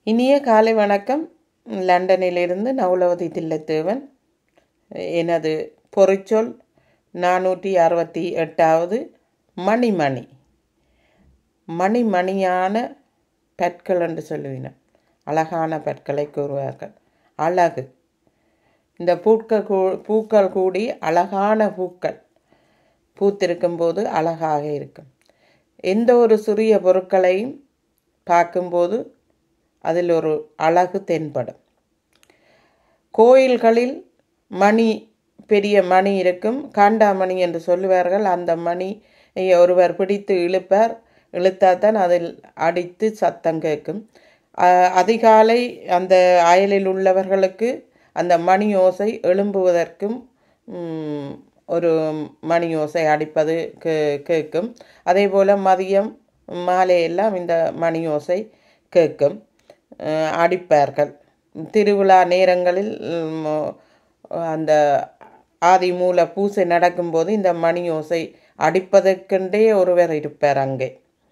இனிய காலை வணக்கம் லண்டனிலிருந்து நவுலவதி தில்லத்தேவன் எனது பொறிச்சொல் நானூற்றி அறுபத்தி எட்டாவது மணிமணி மணிமணியான பற்கள் என்று சொல்லுவினர் அழகான பற்களை கூறுவார்கள் அழகு இந்த பூக்கள் கூ பூக்கள் கூடி அழகான பூக்கள் பூத்திருக்கும் போது அழகாக இருக்கும் எந்த ஒரு சிறிய பொருட்களையும் பார்க்கும்போது அதில் ஒரு அழகு தென்படும் கோயில்களில் மணி பெரிய மணி இருக்கும் காண்டாமணி என்று சொல்லுவார்கள் அந்த மணி ஒருவர் பிடித்து இழுப்பார் இழுத்தாதான் அதில் அடித்து சத்தம் கேட்கும் அதிகாலை அந்த அயலில் உள்ளவர்களுக்கு அந்த மணி ஓசை எழும்புவதற்கும் ஒரு மணி ஓசை அடிப்பது கே கேட்கும் அதே போல் மதியம் மாலையெல்லாம் இந்த மணி ஓசை கேட்கும் அடிப்பார்கள் திருவிழா நேரங்களில் அந்த ஆதி மூல பூசை நடக்கும்போது இந்த மணி ஓசை அடிப்பதற்கென்றே ஒருவர் இருப்பார் அங்கே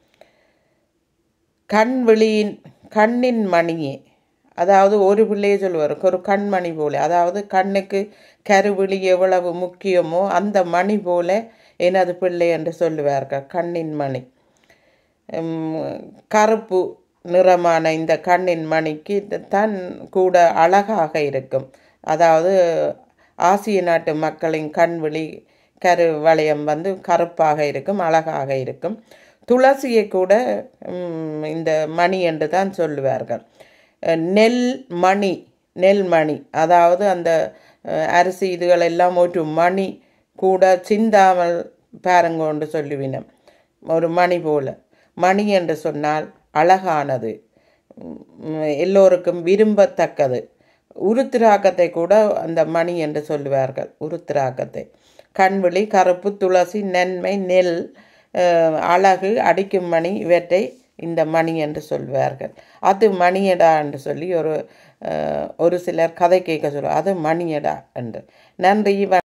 கண் விழியின் கண்ணின் மணியே அதாவது ஒரு பிள்ளையே சொல்லுவார் ஒரு கண்மணி போல அதாவது கண்ணுக்கு கருவிழி எவ்வளவு முக்கியமோ அந்த மணி போல எனது பிள்ளை என்று சொல்லுவார்கள் கண்ணின் மணி கருப்பு நிறமான இந்த கண்ணின் மணிக்கு தான் கூட அழகாக இருக்கும் அதாவது ஆசிய நாட்டு மக்களின் கண்விழி கரு வளையம் வந்து கருப்பாக இருக்கும் அழகாக இருக்கும் துளசியை கூட இந்த மணி என்று தான் சொல்லுவார்கள் நெல் மணி நெல் மணி அதாவது அந்த அரிசி இதுகள் எல்லாம் ஒரு மணி கூட சிந்தாமல் பாருங்கொண்டு சொல்லுவினம் ஒரு மணி போல மணி என்று சொன்னால் அழகானது எல்லோருக்கும் விரும்பத்தக்கது உருத்திராக்கத்தை கூட அந்த மணி என்று சொல்லுவார்கள் உருத்திராக்கத்தை கண்விழி கருப்பு துளசி நன்மை நெல் அழகு அடிக்கும் மணி இவற்றை இந்த மணி என்று சொல்வார்கள் அது மணியடா என்று சொல்லி ஒரு ஒரு சிலர் கதை கேட்க சொல்லுவார் அது மணியடா என்று நன்றி